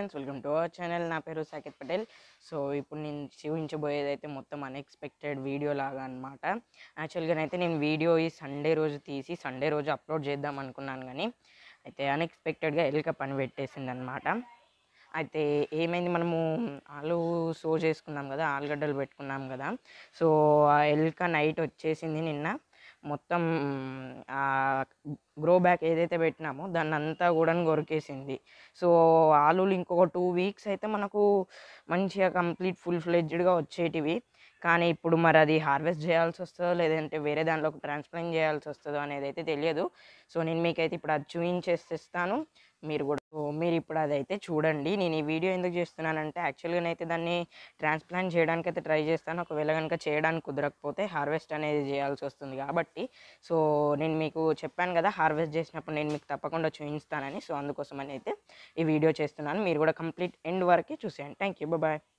friends welcome to our channel నా పేరు Saketh Patel so ఇప్పుడు నేను చూపించబోయేది అయితే మొత్తం అన్ఎక్స్పెక్టెడ్ వీడియో లాగా అనమాట యాక్చువల్గా అయితే నేను వీడియో ఈ సండే రోజు తీసి సండే రోజు అప్లోడ్ చేద్దాం అనుకున్నాను కానీ అయితే అన్ఎక్స్పెక్టెడ్గా ఎలుక పని పెట్టేసింది అనమాట అయితే ఏమైంది మనము ఆలు సో చేసుకున్నాం కదా ఆలుగడ్డలు పెట్టుకున్నాం కదా సో ఆ ఎలుక నైట్ వచ్చేసింది నిన్న మొత్తం ఆ గ్రో బ్యాక్ ఏదైతే పెట్టినామో దాన్ని అంతా కూడా కొరికేసింది సో ఆలులు ఇంకొక టూ వీక్స్ అయితే మనకు మంచిగా కంప్లీట్ ఫుల్ ఫ్లెడ్జ్డ్గా వచ్చేటివి కానీ ఇప్పుడు మరి అది హార్వెస్ట్ చేయాల్సి వస్తుందో లేదంటే వేరే దాంట్లోకి ట్రాన్స్ప్లాంట్ చేయాల్సి వస్తుందో అనేది అయితే తెలియదు సో నేను మీకైతే ఇప్పుడు అది చూపించేస్తాను మీరు కూడా సో మీరు ఇప్పుడు అదైతే చూడండి నేను ఈ వీడియో ఎందుకు చేస్తున్నానంటే యాక్చువల్గా అయితే దాన్ని ట్రాన్స్ప్లాంట్ చేయడానికి అయితే ట్రై చేస్తాను ఒకవేళ కనుక చేయడానికి కుదరకపోతే హార్వెస్ట్ అనేది చేయాల్సి వస్తుంది కాబట్టి సో నేను మీకు చెప్పాను కదా హార్వెస్ట్ చేసినప్పుడు నేను మీకు తప్పకుండా చూపిస్తానని సో అందుకోసమని అయితే ఈ వీడియో చేస్తున్నాను మీరు కూడా కంప్లీట్ ఎండ్ వరకే చూసేయండి థ్యాంక్ యూ బాయ్